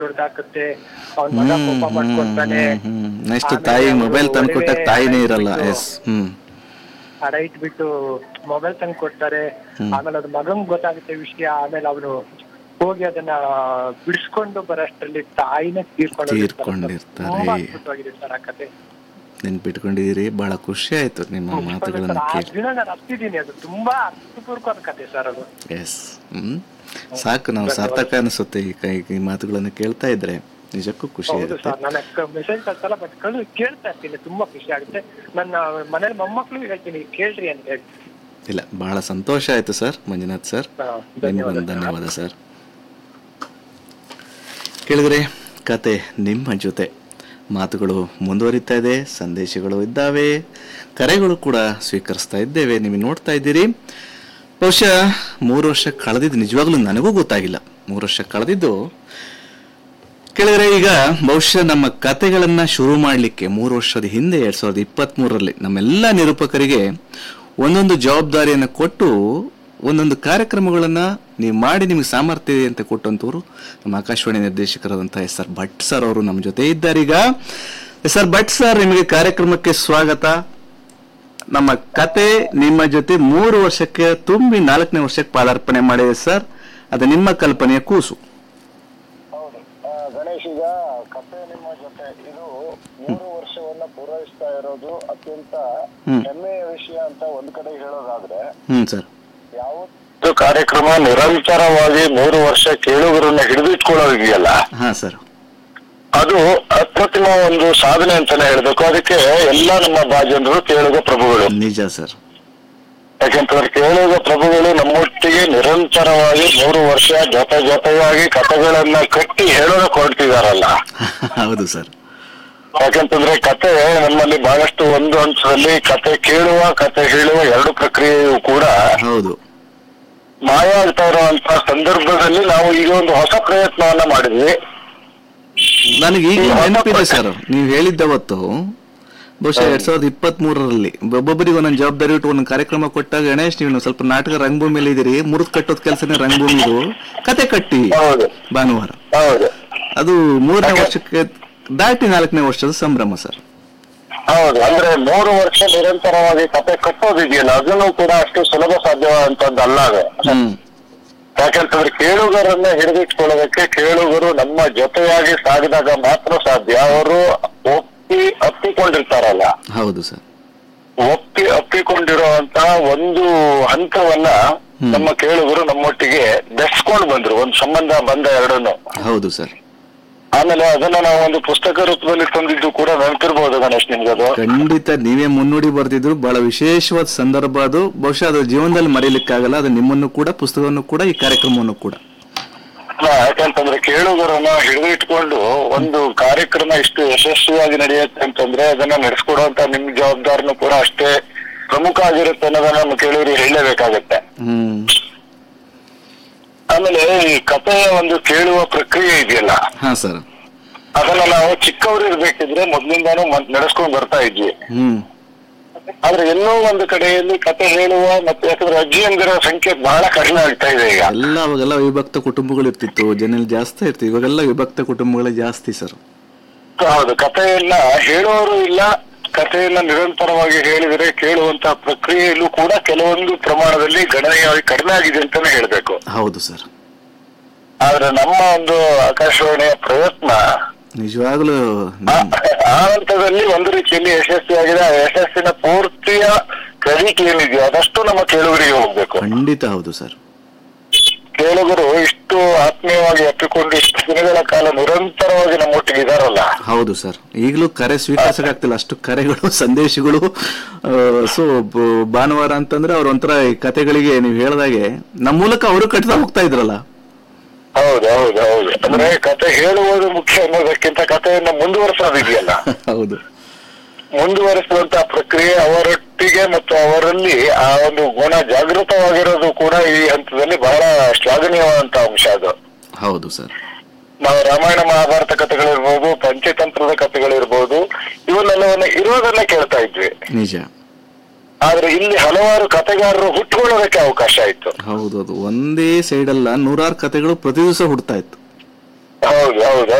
ದೊಡ್ಡದಾಕತ್ತೆ ಅವ್ನ ಮಗ ಕೋಪ ಮಾಡ್ಕೊತಾನೆ ನೆಕ್ಸ್ಟ್ ಆಮೇಲೆ ತಾಯಿ ಅವ್ರು ಮೊಬೈಲ್ ತಂದು ಕೊಟ್ಟಾಗ ಒಡವೆ ತಾಯಿನೇ ಅಡ ಇರಲ್ಲ ಇಟ್ಬಿಟ್ಟು- ಎಸ್ ಹ್ಮ್ ಅಡ ಇಟ್ಬಿಟ್ಟು ಮೊಬೈಲ್ ತಂದು ಕೊಡ್ತಾರೆ ಆಮೇಲೆ ಅದು ಮಗಂಗ್ ಗೊತ್ತಾಗುತ್ತೆ ವಿಷಯ ಆಮೇಲೆ ಅವನು ಹೋಗಿ ಅದನ್ನ ಬಿಡಿಸ್ಕೊಂಡು ಬರೋಷ್ಟ್ರಲ್ಲಿ ತಾಯಿನೇ ತೀರ್ಕೊಂಡು ತೀರ್ಕೊಂಡಿರ್ತಾರೆ. ತುಂಬಾ ಅದ್ಭುತವಾಗಿದೆ ಸರ್ ಆ ಕತೆ ನೆನ್ಪಿಟ್ಕೊಂಡಿದ್ದೀರಿ ಬಹಳ ಖುಷಿ ಆಯ್ತು ನಿಮ್ಮ ಮಾತುಗಳನ್ನು ಆ ಕೇಳಿ ದಿನ ನಾನು ಹತ್ತಿದ್ದೀನಿ ಅದು ತುಂಬಾ ಅರ್ಥಪೂರ್ವಕವಾದ ಕತೆ ಸರ್ ಅದು ಎಸ್ ಹ್ಮ್ ಸಾಕು ನಾವು ಸಾರ್ಥಕ ಅನಿಸುತ್ತೆ ಈ ಕೈ- ಈ ಮಾತುಗಳನ್ನು ಕೇಳ್ತಾ ಇದ್ರೆ ನಿಜಕ್ಕೂ ಖುಷಿ ಹೌದು ಆಗುತ್ತೆ ಸರ್ ನಾನು ಮೆಸೇಜ್ ಕಳ್ಸಲ್ಲ ಬಟ್ ಕಳು ಕೇಳ್ತಾ ಇರ್ತೀನಿ ತುಂಬಾ ಖುಷಿ ಆಗುತ್ತೆ ನನ್ನ ಮನೇಲಿ ಮೊಮ್ಮಕ್ಳು ಹೇಳ್ತೀನಿ ಕೇಳ್ರಿ ಅಂತ ಹೇಳಿ ಇಲ್ಲ ಬಹಳ ಸಂತೋಷ ಆಯ್ತು ಸರ್ ಮಂಜುನಾಥ್ ಸರ್ ಹಾ, ನಿಮ್ಗೊಂದು ಧನ್ಯವಾದ ಸರ್ ಕೇಳಿದ್ರೆ ಕತೆ ನಿಮ್ಮ ಜೊತೆ ಮಾತುಗಳು ಮುಂದುವರಿತಾ ಇದೆ ಸಂದೇಶಗಳು ಇದ್ದಾವೆ ಕರೆಗಳು ಕೂಡ ಸ್ವೀಕರಿಸ್ತಾ ಇದ್ದೇವೆ ನೀವು ನೋಡ್ತಾ ಇದ್ದೀರಿ ಬಹುಶಃ ಮೂರು ವರ್ಷ ಕಳೆದಿದ್ದು ನಿಜವಾಗ್ಲೂ ನನಗೂ ಗೊತ್ತಾಗಿಲ್ಲ ಮೂರು ವರ್ಷ ಕಳೆದಿದ್ದು ಕೇಳಿದ್ರೆ ಈಗ ಬಹುಶಃ ನಮ್ಮ ಕತೆಗಳನ್ನ ಶುರು ಮಾಡಲಿಕ್ಕೆ ಮೂರು ವರ್ಷದ ಹಿಂದೆ ಎರಡ್ ಸಾವಿರದ ಇಪ್ಪತ್ತ್ ಮೂರರಲ್ಲಿ ನಮ್ಮೆಲ್ಲ ನಿರೂಪಕರಿಗೆ ಒಂದೊಂದು ಜವಾಬ್ದಾರಿಯನ್ನು ಕೊಟ್ಟು ಒಂದೊಂದು ಕಾರ್ಯಕ್ರಮಗಳನ್ನ ನೀವು ಮಾಡಿ ನಿಮಗೆ ಸಾಮರ್ಥ್ಯ ಇದೆ ಅಂತ ಕೊಟ್ಟಂತವರು ನಮ್ಮ ಆಕಾಶವಾಣಿ ನಿರ್ದೇಶಕರಾದಂತಹ ಎಸ್ ಆರ್ ಭಟ್ ಸರ್ ಅವರು ನಮ್ಮ ಜೊತೆ ಇದ್ದಾರೆ ಈಗ ಎಸ್ ಆರ್ ಭಟ್ ಸರ್ ನಿಮಗೆ ಕಾರ್ಯಕ್ರಮಕ್ಕೆ ಸ್ವಾಗತ ನಮ್ಮ ಕತೆ ನಿಮ್ಮ ಜೊತೆ ಮೂರು ವರ್ಷಕ್ಕೆ ತುಂಬಿ ನಾಲ್ಕನೇ ವರ್ಷಕ್ಕೆ ಪಾದಾರ್ಪಣೆ ಮಾಡಿದೆ ಸರ್ ಅದು ನಿಮ್ಮ ಕಲ್ಪನೆಯ ಕೂಸು ಹೌದು ಆ, ಗಣೇಶ್ ಈಗ ಕತೆ ನಿಮ್ಮ ಜೊತೆ ಇದು ಮೂರು ವರ್ಷವನ್ನ ಪೂರೈಸ್ತಾ ಇರೋದು ಅತ್ಯಂತ ಹ್ಮ್. ಹೆಮ್ಮೆಯ ವಿಷಯ ಅಂತ ಒಂದ್ ಕಡೆ ಹೇಳೋದಾದ್ರೆ ಹ್ಮ್ ಸರ್ ಯಾವತ್ತು ಕಾರ್ಯಕ್ರಮ ನಿರಂತರವಾಗಿ ಮೂರು ವರ್ಷ ಕೇಳುಗರನ್ನ ಹಿಡಿದಿಟ್ಕೊಳ್ಳೋದಿದೆಯಲ್ಲ ಹಾ ಸರ್ ಅದು ಅಪ್ರತಿಮ ಒಂದು ಸಾಧನೆ ಅಂತಾನೆ ಹೇಳ್ಬೇಕು ಅದಕ್ಕೆ ಎಲ್ಲ ನಮ್ಮ ಬಾಜನರು ಕೇಳುಗ ಪ್ರಭುಗಳು ನಿಜ ಸರ್ ಯಾಕೆಂತಂದ್ರೆ ಕೇಳುಗ ಪ್ರಭುಗಳು ನಮ್ಮೊಟ್ಟಿಗೆ ನಿರಂತರವಾಗಿ ಮೂರು ವರ್ಷ ಜೊತೆ ಜೊತೆಯಾಗಿ ಕಥೆಗಳನ್ನ ಕಟ್ಟಿ ಹೇಳೋದಕ್ಕೆ ಹೊರಟಿದಾರಲ್ಲ ಹೌದು ಸರ್ ಯಾಕಂತಂದ್ರೆ ಕತೆ ನಮ್ಮಲ್ಲಿ ಬಹಳಷ್ಟು ಒಂದು ಹಂತದಲ್ಲಿ ಕತೆ ಕೇಳುವ ಕತೆ ಹೇಳುವ ಎರಡು ಪ್ರಕ್ರಿಯೆಯು ಕೂಡ ಹೌದು ಮಾಯ ಆಗ್ತಾ ಇರುವಂತ ಸಂದರ್ಭದಲ್ಲಿ ನಾವು ಈಗ ಒಂದು ಹೊಸ ಪ್ರಯತ್ನವನ್ನ ಮಾಡಿದ್ವಿ ನನಗೆ ಈಗ ನೆನಪಿದೆ ಸರ್ ನೀವು ಹೇಳಿದ್ದವತ್ತು ಬಹುಶಃ ಎರಡ್ ಸಾವಿರದ ಇಪ್ಪತ್ತ್ ಮೂರರಲ್ಲಿ ಒಬ್ಬೊಬ್ಬರಿಗೆ ಒಂದೊಂದು ಜವಾಬ್ದಾರಿ ಇಟ್ಟು ಒಂದೊಂದು ಕಾರ್ಯಕ್ರಮ ಕೊಟ್ಟಾಗ ಗಣೇಶ್ ನೀವು ಸ್ವಲ್ಪ ನಾಟಕ ರಂಗಭೂಮಿಯಲ್ಲಿ ಇದೀರಿ ಮುರಿದು ಕಟ್ಟೋದ್ ಕೆಲಸನೇ ರಂಗಭೂಮಿದು ಕತೆ ಕಟ್ಟಿ ಹೌದು ಭಾನುವಾರ ಹೌದು ಅದು ಮೂರನೇ ವರ್ಷಕ್ಕೆ ದಾಟಿ ನಾಲ್ಕನೇ ವರ್ಷದ ಸಂಭ್ರಮ ಸರ್ ಹೌದು ಅಂದ್ರೆ ಮೂರು ವರ್ಷ ನಿರಂತರವಾಗಿ ಕತೆ ಕಟ್ಟೋದಿದೆಯಲ್ಲ ಅದನ್ನು ಕೂಡ ಅಷ್ಟು ಸುಲಭ ಸಾಧ್ಯವಾದಂತದ್ದಲ್ಲ ಅದು ಹ್ಮ್ ಯಾಕಂತಂದ್ರೆ ಕೇಳುಗರನ್ನ ಹಿಡಿದಿಟ್ಕೊಳ್ಳೋದಕ್ಕೆ ಕೇಳುಗರು ನಮ್ಮ ಜೊತೆಯಾಗಿ ಸಾಗಿದಾಗ ಮಾತ್ರ ಸಾಧ್ಯ ಅವರು ಒಪ್ಪಿ ಅಪ್ಪಿಕೊಂಡಿರ್ತಾರಲ್ಲ ಹೌದು ಸರ್ ಒಪ್ಪಿ ಅಪ್ಪಿಕೊಂಡಿರುವಂತ ಒಂದು ಹಂತವನ್ನ ಹ್ಮ್. ನಮ್ಮ ಕೇಳುಗರು ನಮ್ಮೊಟ್ಟಿಗೆ ಬೆಸ್ಕೊಂಡು ಬಂದ್ರು ಒಂದು ಸಂಬಂಧ ಬಂದ ಎರಡನ್ನು ಹೌದು ಸರ್ ಆಮೇಲೆ ಅದನ್ನ ನಾವು ಒಂದು ಪುಸ್ತಕ ರೂಪದಲ್ಲಿ ತಂದಿದ್ದು ಕೂಡ ನೆನಪಿರ್ಬೋದು ಗಣೇಶ್ ನಿಮ್ಗದು ಖಂಡಿತ ನೀವೇ ಮುನ್ನುಡಿ ಬರ್ದಿದ್ರು ಬಹಳ ವಿಶೇಷವಾದ ಸಂದರ್ಭ ಅದು ಬಹುಶಃ ಅದು ಜೀವನದಲ್ಲಿ ಮರೀಲಿಕ್ಕಾಗಲ್ಲ ಅದು ನಿಮ್ಮನ್ನು ಕೂಡ ಪುಸ್ತಕವನ್ನು ಕೂಡ ಈ ಕಾರ್ಯಕ್ರಮವನ್ನು ಕೂಡ ಅಲ್ಲ, ಯಾಕಂತಂದ್ರೆ ಕೇಳುಗರನ್ನ ಹಿಡಿದಿಟ್ಕೊಂಡು ಒಂದು ಕಾರ್ಯಕ್ರಮ ಇಷ್ಟು ಯಶಸ್ವಿಯಾಗಿ ನಡೆಯುತ್ತೆ ಅಂತಂದ್ರೆ ಅದನ್ನ ನಡೆಸ್ಕೊಡುವಂತ ನಿಮ್ ಜವಾಬ್ದಾರಿನೂ ಕೂಡ ಅಷ್ಟೇ ಪ್ರಮುಖ ಆಗಿರುತ್ತೆ ಅನ್ನೋದನ್ನ ನಮ್ಮ ಕೇಳುಗರಿಗೆ ಹೇಳಲೇಬೇಕಾಗತ್ತೆ ಹ್ಮ್ ಆಮೇಲೆ ಈ ಕಥೆಯ ಒಂದು ಕೇಳುವ ಪ್ರಕ್ರಿಯೆ ಇದೆಯಲ್ಲ ಹಾ ಸರ್ ಅದನ್ನ ನಾವು ಚಿಕ್ಕವರು ಇರ್ಬೇಕಿದ್ರೆ ಮೊದ್ಲಿಂದಾನು ಮ- ನಡೆಸ್ಕೊಂಡ್ ಬರ್ತಾ ಇದ್ವಿ ಹ್ಮ್ ಆದ್ರೆ ಎಲ್ಲೋ ಒಂದು ಕಡೆಯಲ್ಲಿ ಕತೆ ಹೇಳುವ ಮತ್ತೆ ಯಾಕಂದ್ರೆ ಅಜ್ಜಿಯಂದಿರ ಸಂಖ್ಯೆ ಬಹಳ ಕಡಿಮೆ ಆಗ್ತಾ ಇದೆ ಈಗ ಎಲ್ಲ ಅವಾಗೆಲ್ಲ ವಿಭಕ್ತ ಕುಟುಂಬಗಳು ಇರ್ತಿತ್ತು ಜನ ಜಾಸ್ತಿ ಇರ್ತಿತ್ತು ಇವಾಗೆಲ್ಲ ವಿಭಕ್ತ ಕುಟುಂಬಗಳೇ ಜಾಸ್ತಿ ಸರ್ ಹೌದು ಕಥೆಯನ್ನ ಹೇಳೋರು ಇಲ್ಲ ಕಥೆಯನ್ನ ನಿರಂತರವಾಗಿ ಹೇಳಿದರೆ ಕೇಳುವಂತ ಪ್ರಕ್ರಿಯೆಯಲ್ಲೂ ಕೂಡ ಕೆಲವೊಂದು ಪ್ರಮಾಣದಲ್ಲಿ ಗಣನೀಯವಾಗಿ ಕಡಿಮೆ ಆಗಿದೆ ಅಂತಾನೆ ಹೇಳ್ಬೇಕು ಹೌದು ಸರ್ ಆದ್ರೆ ನಮ್ಮ ಒಂದು ಆಕಾಶವಾಣಿಯ ಪ್ರಯತ್ನ ನಿಜವಾಗ್ಲೂ ಆ ಆ ಹಂತದಲ್ಲಿ ಒಂದು ರೀತಿಯಲ್ಲಿ ಯಶಸ್ವಿಯಾಗಿದೆ ಆ ಯಶಸ್ಸಿನ ಪೂರ್ತಿಯ ಕ್ರೆಡಿಟ್ ಏನಿದೆಯೋ ಅದಷ್ಟು ನಮ್ಮ ಕೇಳುಗರಿಗೆ ಹೋಗ್ಬೇಕು ಖಂಡಿತ ಹೌದು ಸರ್ ಕೇಳುಗರು ಇಷ್ಟು ಆತ್ಮೀಯವಾಗಿ ಅಪ್ಪಿಕೊಂಡು ಇಷ್ಟು ದಿನಗಳ ಕಾಲ ನಿರಂತರವಾಗಿ ನಮ್ಮೊಟ್ಟಿಗೆ ಇದಾರಲ್ಲ ಹೌದು ಸರ್ ಈಗಲೂ ಕರೆ ಸ್ವೀಕರಿಸಕ್ಕಾಗ್ತಿಲ್ಲ ಅಷ್ಟು ಕರೆಗಳು ಸಂದೇಶಗಳು ಸೊ ಭಾನುವಾರ ಅಂತಂದ್ರೆ ಅವ್ರ ಒಂಥರ ಈ ಕತೆಗಳಿಗೆ ನೀವು ಹೇಳ್ದಾಗೆ ನಮ್ಮ ಮೂಲಕ ಅವರು ಕಟ್ತಾ ಹೋಗ್ತಾ ಇದ್ರಲ್ಲ ಹೌದು ಹೌದು ಹೌದು ಅಂದ್ರೆ ಕತೆ ಹೇಳುವುದು ಮುಖ್ಯ ಅನ್ನೋದಕ್ಕಿಂತ ಕಥೆಯನ್ನ ಮುಂದುವರಿಸೋದಿದೆಯಲ್ಲ ಹೌದು ಮುಂದುವರಿಸುವಂತ ಪ್ರಕ್ರಿಯೆ ಅವರೊಟ್ಟಿಗೆ ಮತ್ತು ಅವರಲ್ಲಿ ಆ ಒಂದು ಗುಣ ಜಾಗೃತವಾಗಿರೋದು ಕೂಡ ಈ ಹಂತದಲ್ಲಿ ಬಹಳ ಶ್ಲಾಘನೀಯವಾದಂತ ಅಂಶ ಅದು ಹೌದು ಸರ್ ನಾವು ರಾಮಾಯಣ ಮಹಾಭಾರತ ಕಥೆಗಳಿರ್ಬೋದು ಪಂಚತಂತ್ರದ ಕಥೆಗಳಿರ್ಬೋದು ಇವನ್ನೆಲ್ಲವನ್ನ ಇರೋದನ್ನ ಕೇಳ್ತಾ ಇದ್ವಿ ನಿಜ ಆದ್ರೆ ಇಲ್ಲಿ ಹಲವಾರು ಕಥೆಗಾರರು ಹುಟ್ಟುಕೊಳ್ಳೋದಕ್ಕೆ ಅವಕಾಶ ಆಯ್ತು ಹೌದು ಅದು ಒಂದೇ ಸೈಡ್ ಅಲ್ಲ ನೂರಾರು ಕತೆಗಳು ಪ್ರತಿ ದಿವಸ ಹುಡ್ತಾ ಇತ್ತು ಹೌದು ಹೌದು